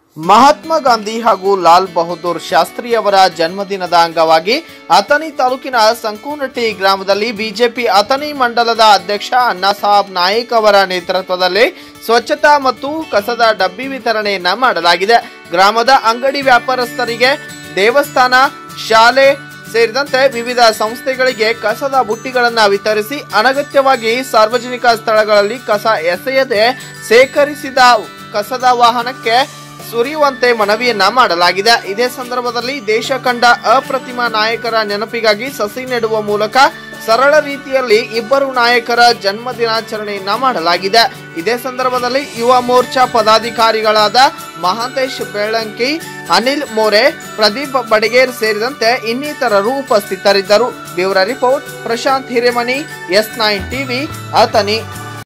ಮಹಾತ್ಮ ಗಾಂಧಿ ಹಾಗೂ ಲಾಲ್ ಬಹದ್ದೂರ್ ಶಾಸ್ತ್ರಿ ಅವರ ಜನ್ಮದಿನದ ಅಂಗವಾಗಿ ಅಥಣಿ ತಾಲೂಕಿನ ಸಂಕೂನಟ್ಟಿ ಗ್ರಾಮದಲ್ಲಿ ಬಿಜೆಪಿ ಅಥಣಿ ಮಂಡಲದ ಅಧ್ಯಕ್ಷ ಅಣ್ಣಾಸಾಬ್ ನಾಯಕ್ ಅವರ ನೇತೃತ್ವದಲ್ಲಿ ಸ್ವಚ್ಛತಾ ಮತ್ತು ಕಸದ ಡಬ್ಬಿ ವಿತರಣೆಯನ್ನ ಮಾಡಲಾಗಿದೆ ಗ್ರಾಮದ ಅಂಗಡಿ ವ್ಯಾಪಾರಸ್ಥರಿಗೆ ದೇವಸ್ಥಾನ ಶಾಲೆ ಸೇರಿದಂತೆ ವಿವಿಧ ಸಂಸ್ಥೆಗಳಿಗೆ ಕಸದ ಬುಟ್ಟಿಗಳನ್ನು ವಿತರಿಸಿ ಅನಗತ್ಯವಾಗಿ ಸಾರ್ವಜನಿಕ ಸ್ಥಳಗಳಲ್ಲಿ ಕಸ ಎಸೆಯದೆ ಸೇಕರಿಸಿದ ಕಸದ ವಾಹನಕ್ಕೆ ಸುರಿಯುವಂತೆ ಮನವಿಯನ್ನ ಮಾಡಲಾಗಿದೆ ಇದೇ ಸಂದರ್ಭದಲ್ಲಿ ದೇಶ ಕಂಡ ಅಪ್ರತಿಮ ನಾಯಕರ ನೆನಪಿಗಾಗಿ ಸಸಿ ನೆಡುವ ಮೂಲಕ ಸರಳ ರೀತಿಯಲ್ಲಿ ಇಬ್ಬರು ನಾಯಕರ ಜನ್ಮ ದಿನಾಚರಣೆಯನ್ನ ಮಾಡಲಾಗಿದೆ ಇದೇ ಸಂದರ್ಭದಲ್ಲಿ ಯುವ ಮೋರ್ಚಾ ಪದಾಧಿಕಾರಿಗಳಾದ ಮಹಾಂತೇಶ್ ಬೆಳ್ಳಂಕಿ ಅನಿಲ್ ಮೋರೆ ಪ್ರದೀಪ್ ಬಡಗೇರ್ ಸೇರಿದಂತೆ ಇನ್ನಿತರರು ಉಪಸ್ಥಿತರಿದ್ದರು bureau report Prashant Hiremani S nine TV Athani